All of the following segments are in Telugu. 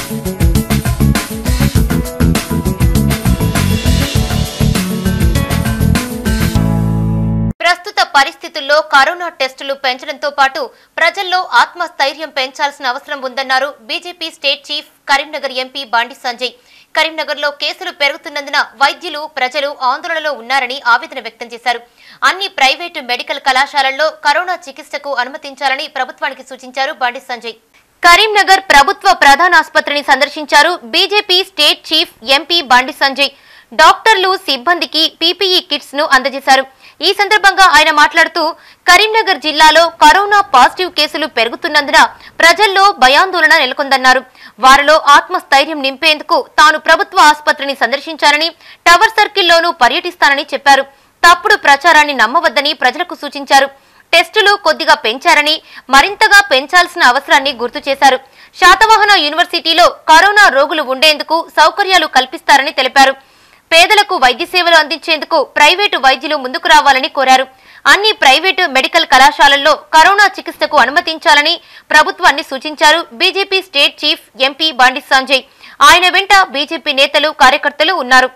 ప్రస్తుత పరిస్థితుల్లో కరోనా టెస్టులు పెంచడంతో పాటు ప్రజల్లో ఆత్మస్థైర్యం పెంచాల్సిన అవసరం ఉందన్నారు BJP state chief Karimnagar MP Bandi Sanjay కరీంనగర్లో కేసులు పెరుగుతున్నందున వైద్యులు ప్రజలు ఆందోళనలో ఉన్నారని ఆవేదన వ్యక్తం చేశారు అన్ని ప్రైవేటు మెడికల్ కళాశాలల్లో కరోనా చికిత్సకు అనుమతించాలని ప్రభుత్వానికి సూచించారు బండి సంజయ్ కరీంనగర్ ప్రభుత్వ ప్రధానాసుపత్రిని సందర్శించారు BJP state chief MP Bandi Sanjay డాక్టర్లు సిబ్బందికి పీపీఈ కిట్స్ ను అందజేశారు ఈ సందర్భంగా ఆయన మాట్లాడుతూ కరీంనగర్ జిల్లాలో కరోనా పాజిటివ్ కేసులు పెరుగుతున్నందున ప్రజల్లో భయాందోళన నెలకొందన్నారు వారిలో ఆత్మస్థైర్యం నింపేందుకు తాను ప్రభుత్వ ఆసుపత్రిని సందర్శించారని టవర్ సర్కిల్లోనూ పర్యటిస్తానని చెప్పారు తప్పుడు ప్రచారాన్ని నమ్మవద్దని ప్రజలకు సూచించారు టెస్టులు కొద్దిగా పెంచారని మరింతగా పెంచాల్సిన అవసరాన్ని గుర్తు చేశారు శాతవాహన యూనివర్సిటీలో కరోనా రోగులు ఉండేందుకు సౌకర్యాలు కల్పిస్తారని తెలిపారు పేదలకు వైద్య సేవలు అందించేందుకు ప్రైవేటు వైద్యులు ముందుకు రావాలని కోరారు అన్ని ప్రైవేటు మెడికల్ కళాశాలల్లో కరోనా చికిత్సకు అనుమతించాలని ప్రభుత్వాన్ని సూచించారు BJP state chief MP Bandi Sanjay ఆయన వెంట బీజేపీ నేతలు కార్యకర్తలు ఉన్నారు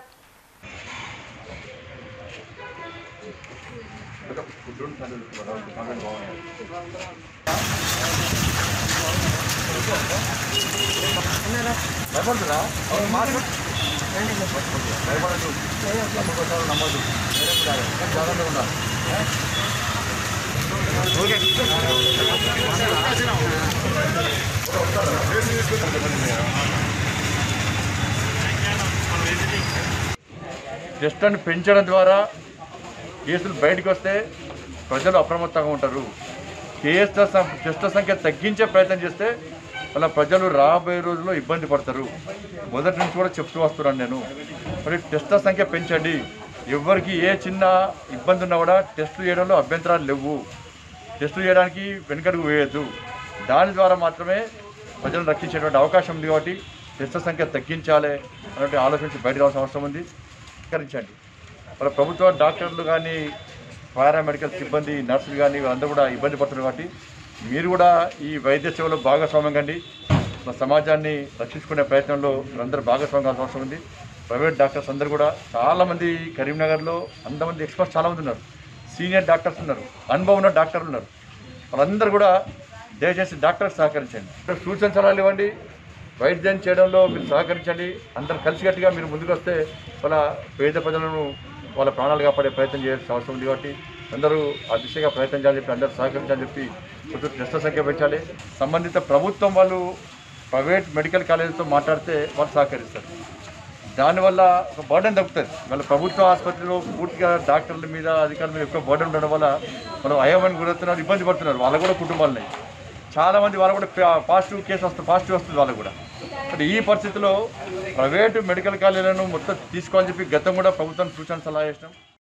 టెస్టులను పెంచడం ద్వారా కేసులు బయటకు వస్తే ప్రజలు అప్రమత్తంగా ఉంటారు కేసుల సం- టెస్టుల సంఖ్య తగ్గించే ప్రయత్నం చేస్తే వాళ్ళ ప్రజలు రాబోయే రోజుల్లో ఇబ్బంది పడతారు మొదటి నుంచి కూడా చెప్తూ వస్తున్నాను నేను మరి టెస్టుల సంఖ్య పెంచండి ఎవరికి ఏ చిన్న ఇబ్బంది ఉన్నా కూడా టెస్టులు చేయడంలో అభ్యంతరాలు లేవు టెస్టులు చేయడానికి వెనుకడుగు వేయద్దు దాని ద్వారా మాత్రమే ప్రజలను రక్షించేటువంటి అవకాశం ఉంది కాబట్టి టెస్టుల సంఖ్య తగ్గించాలి అన్నట్టు ఆలోచించి బయటకు రావాల్సిన అవసరం ఉంది స్వీకరించండి మన ప్రభుత్వ డాక్టర్లు కానీ పారామెడికల్ సిబ్బంది నర్సులు కానీ వీళ్ళందరూ కూడా ఇబ్బంది పడుతున్నారు కాబట్టి మీరు కూడా ఈ వైద్య సేవలో భాగస్వామ్యం కండి మన సమాజాన్ని రక్షించుకునే ప్రయత్నంలో మీరందరూ భాగస్వామ్యం కావాల్సిన అవసరం ఉంది ప్రైవేట్ డాక్టర్స్ అందరూ కూడా చాలామంది కరీంనగర్లో అంతమంది ఎక్స్పర్ట్స్ చాలామంది ఉన్నారు సీనియర్ డాక్టర్స్ ఉన్నారు అనుభవం ఉన్న డాక్టర్లు ఉన్నారు వాళ్ళందరూ కూడా దయచేసి డాక్టర్స్ సహకరించండి ఇక్కడ సూచన సలహాలు ఇవ్వండి వైద్యం చేయడంలో మీరు సహకరించండి అందరు కలిసికట్టుగా మీరు ముందుకు వస్తే వాళ్ళ పేద ప్రజలను వాళ్ళ ప్రాణాలు కాపాడే ప్రయత్నం చేయాల్సిన అవసరం ఉంది కాబట్టి అందరూ ఆ దిశగా ప్రయత్నం చేయాలని చెప్పి అందరూ సహకరించాలని చెప్పి కొంచెం టెస్ట్ల సంఖ్య పెంచాలి సంబంధిత ప్రభుత్వం వాళ్ళు ప్రైవేట్ మెడికల్ కాలేజీతో మాట్లాడితే వాళ్ళు సహకరిస్తారు దానివల్ల ఒక బర్డెన్ తగ్గుతుంది వాళ్ళ ప్రభుత్వ ఆసుపత్రిలో పూర్తిగా డాక్టర్ల మీద అధికారుల మీద ఎక్కువ బర్డెన్ ఉండడం వల్ల మనం అయోమని గురవుతున్నారు ఇబ్బంది పడుతున్నారు వాళ్ళకు కూడా కుటుంబాలని చాలా మంది వాళ్ళకు కూడా పాజిటివ్ కేసు వస్తుంది పాజిటివ్ వస్తుంది వాళ్ళకు కూడా అంటే ఈ పరిస్థితిలో ప్రైవేటు మెడికల్ కాలేజీలను మొత్తం తీసుకోవాలని చెప్పి గతం కూడా ప్రభుత్వం సూచన సలహా చేసినాం